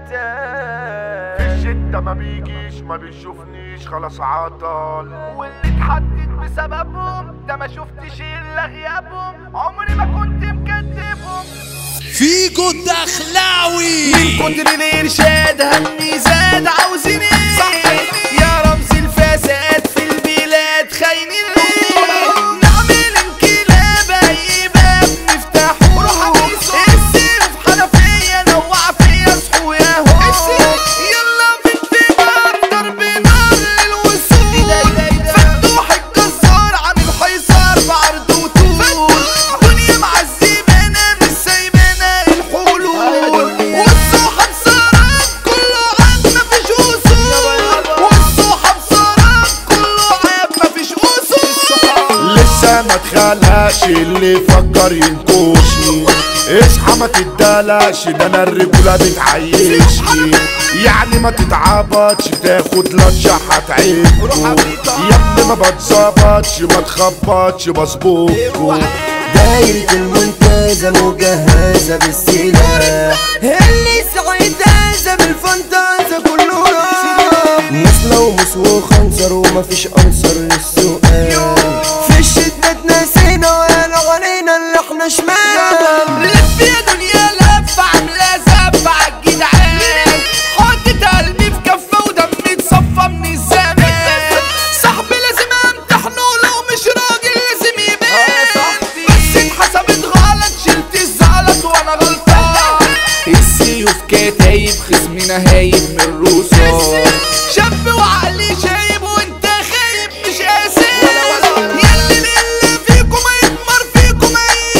في الشدة ما بيجيش ما بيشوفنيش خلاص عطل واللي اتحدد بسببهم ده ما شفتش الا غيابهم عمري ما كنت مكذبهم فيجو الدخلاوي كتر الارشاد همي زاد عاوزين ايه يا رمز الفساد في البلاد خاينين ليه نعمل انقلاب اي باب نفتحه السيف حنفيه نوع فيا اصحوا يا هو يلا بالدماغ ضرب نار للوصول فتوح الجزار عامل حيصار بعرض وطول دنيا معذبانا مش سايبانا الحلول والصحاب صارت كله عاد مفيش اصول والصحاب صارت كله عاد مفيش اصول لسه ما اتخلقش اللي يفكر ينكشني اصحى ما تدلقش ده انا الرجولة بتعيشني يعني ما تتعبطش تاخد لطشة هتعيبكو يا ابني ما بتظبطش ما تخبطش بظبطكو دايرة المنتزه مجهزة بالسلاح اللي سعيدة بالفانتازة كله راح نسلة ومس وخنصر ومفيش أنصر للسؤال في الشدة اتنسينا وقالوا علينا اللي احنا شمال لف يا دنيا لفة عاملة زفة عالجدعان حطيت قلبي في كفة ودمي اتصفى من الزمان صاحبي لازم امتحنه لو مش راجل لازم يبان بس اتحسبت غلط شلت الزلط وانا غلطان السيوف كتايب خصمنا هايب من الرصاص شاب وعقلي شايب وانت خايب مش قاسي ياللي اللي فيكم هيتمر فيكم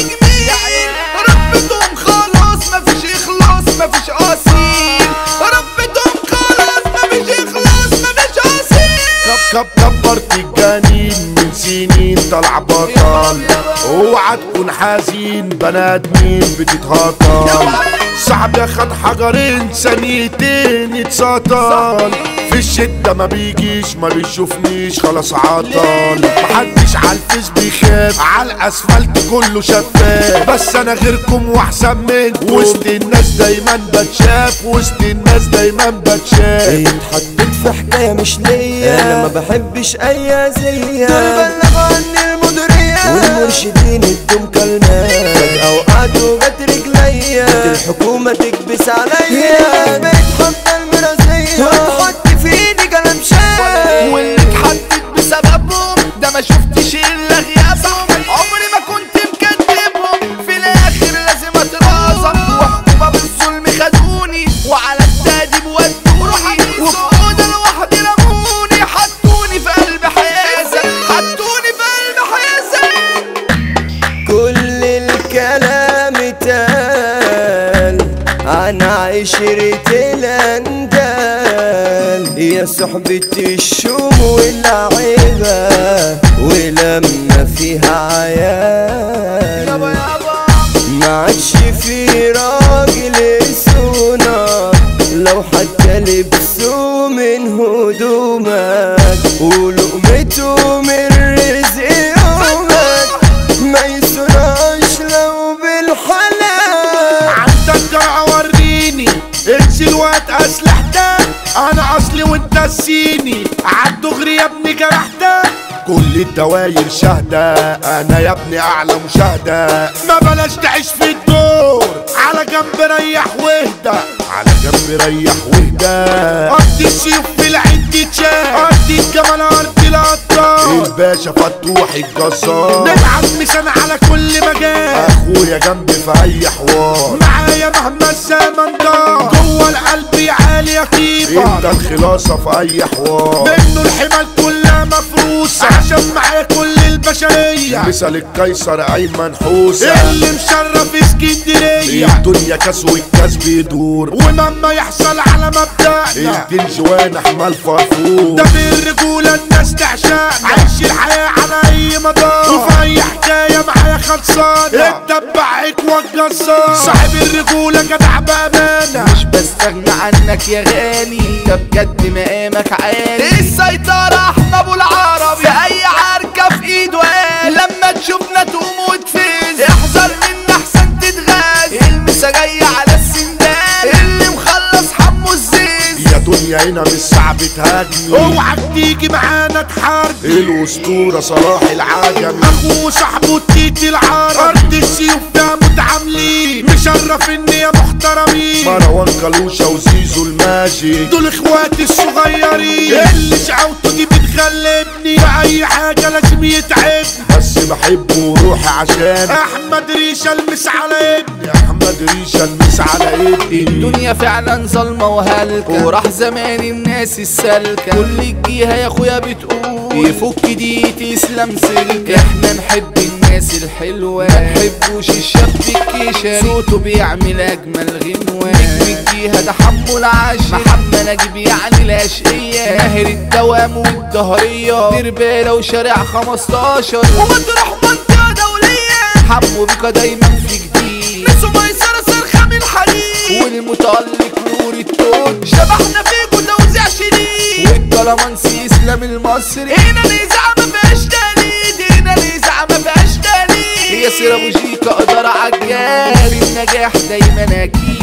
هيجميل ربتهم خلاص مفيش اخلاص مفيش اصيل ربتهم خلاص مفيش اخلاص مفيش اصيل كب كب كبرت الجنين من سنين طلع بطل اوعى تكون حزين بني ادمين بتتهطل صاحبي خد حجرين ثانيتين اتسطل في الشدة ما بيجيش ما بيشوفنيش خلاص عطل محدش عالفيس بيخاف على الاسفلت كله شفاف بس انا غيركم واحسن منكم وسط الناس دايما بتشاف وسط الناس دايما بتشاف اتحطيت في حكاية مش ليا انا ما بحبش اي اذية دول بلغوا عني المديرية والمرشدين ادوا مكالمات فجأة وقعت وجت رجليا الحكومة تكبس عليا بقيت حاطة المرازية وتحط في ايدي قلم شاي واللي اتحدد بسببهم ده ما شفتش الا غيابهم عمري ما كنت مكذبهم في الاخر لازم اترازم وحكومه بالظلم خدوني وعلى التاديب ودوني وفي اوضه لوحدي رموني حطوني في قلب حيازه حطوني في قلب حيازه كل الكلام اتقال عن عشرة الأندال يا صحبة الشوم واللعيبة ولما فيها عيال يابا يابا ما عادش في راجل يسونا لو حتى لبسه من هدومك ولقمته من رزق يومك ما يسوناش لو بالحلال عندك جرعة وريني انزل وقت اسلحتك انا اصلي وانت السيني عالدغري يا ابني جرحتك كل الدواير شهدة انا يا ابني اعلى مشاهدة ما بلاش تعيش في الدور على جنب ريح واهدى على جنب ريح واهدى قد السيوف في العين تتشاف قد الجمال ارض الابطال الباشا فتوح الجزار نبعت مثال على كل مجال اخويا جنبي في اي حوار معايا مهما الزمن دار جوه القلب عالي يا كيبر انت الخلاصة في اي حوار منه الحمال كلها مفروسة عشان معايا كل البشرية مثال القيصر ايمن حوسة اللي مشرف اسكندرية الدنيا كاس والكاس بيدور ومهما يحصل على مبدأنا الدين جوان احمال فرفور ده بالرجولة الناس تعشقنا عايش الحياة على اي مدار وفي اي حكاية معايا خلصانة الدبعك والجزار صاحب الرجولة جدع بأمانة مش بستغنى عنك يا غالي ده بجد مقامك عالي السيطرة احنا ابو العربي في اي عركة في ايده قال لما تشوفنا تقوم وتفز احذر من احسن تتغاز المسا جاية على السندان اللي مخلص حمو الدنيا هنا مش صعب تهاجمي اوعك تيجي معانا تحارب الاسطورة صلاح العجمي اخوه صاحبه التيت العرب ارض السيوف ده متعاملين مشرف ان يا محترمين مروان كالوشة وزيزو الماجي دول اخواتي الصغيرين اللي شعوته دي بتغلبني في اي حاجة لازم يتعب بس بحبه وروحي عشان احمد ريشة المس على ابني احمد ريشة المس على ابني الدنيا فعلا ظلمة وهلكة وراح زمان الناس السالكة كل الجيهة يا اخويا بتقول يفك دي تسلم سلكة احنا نحب الناس الحلوة ما نحبوش الشاب الكيشة صوته بيعمل اجمل غنوة نجم الجيهة ده حمو العاشر محمد نجيب يعني الاشقية ماهر الدوام والدهرية دربالة وشارع 15 ومطرح منطقة دولية حمو بيكا دايما في جديد نسوا ميسرة صرخة من الحديد والمتألق نور التوت شبحنا فيكو توزيع شديد والكلامانسي اسلام المصري هنا الإذاعة ما فيهاش تقليد هنا الإذاعة ما فيهاش تقليد ياسر أبو شيكا قدر عجال في النجاح دايما أكيد